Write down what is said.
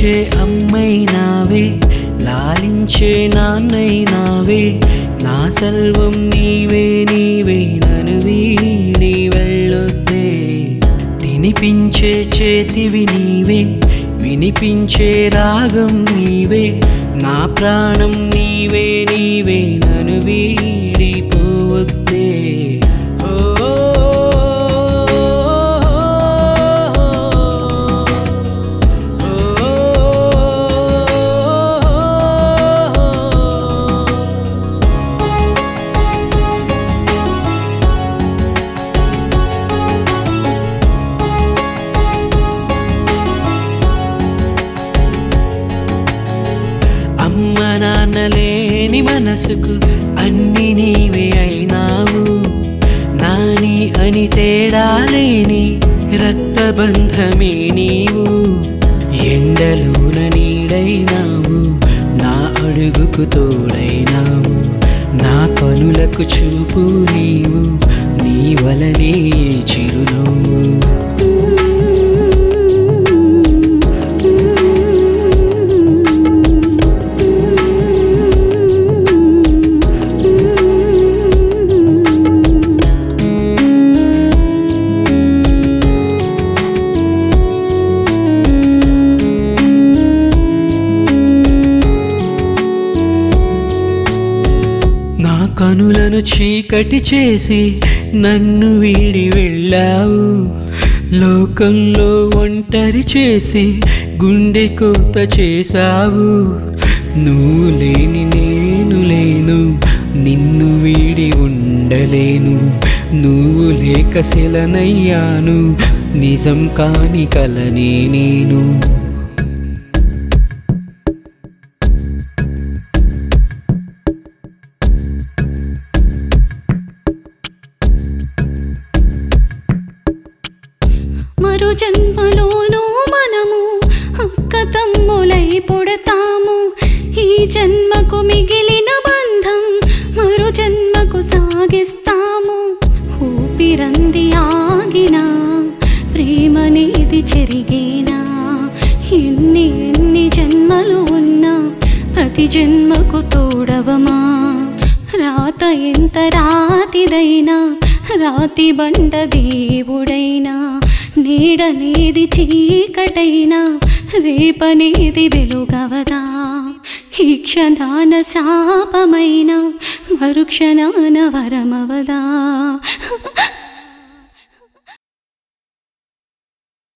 పెంచే అమ్మైనావే లాలించే నాన్నైనావే నా సర్వం నీవే నీవే నన్ను వీడి వెళ్ళొద్దే తినిపించే చేతివి నీవే వినిపించే రాగం నీవే నా ప్రాణం నీవే నీవే నన్ను వీడిపోవద్దే ఓ అమ్మ నాన్న లేని మనసుకు అన్ని నీవే అయినావు నాని అని తేడా లేని రక్తబంధమే నీవు ఎండలోన నీడైనావు నా అడుగుకు తోడైనావు నా కనులకు చూపు నీవు నీ వలనే చిరునవ్వు నా కనులను చీకటి చేసి నన్ను వీడి వెళ్ళావు లోకంలో ఒంటరి చేసి గుండె కోత చేశావు నువ్వు లేని నేను లేను నిన్ను వీడి ఉండలేను నువ్వు లేక శిలనయ్యాను నిజం కాని కలనే నేను మరు జన్మలోనూ మనము అక్క తమ్ములై పుడతాము ఈ జన్మకు మిగిలిన బంధం మరు జన్మకు సాగిస్తాము ఊపిరంది ఆగినా ప్రేమనేది చెరిగేనా ఎన్ని ఎన్ని జన్మలు ఉన్నా ప్రతి జన్మకు తోడవమా రాత ఎంత రాతిదైనా రాతి బండ దేవుడైనా నీడనేది చీకటైనా రేపనేది వెలుగవదా ఈ క్షణాన శాపమైన మరుక్షణాన వరమవదా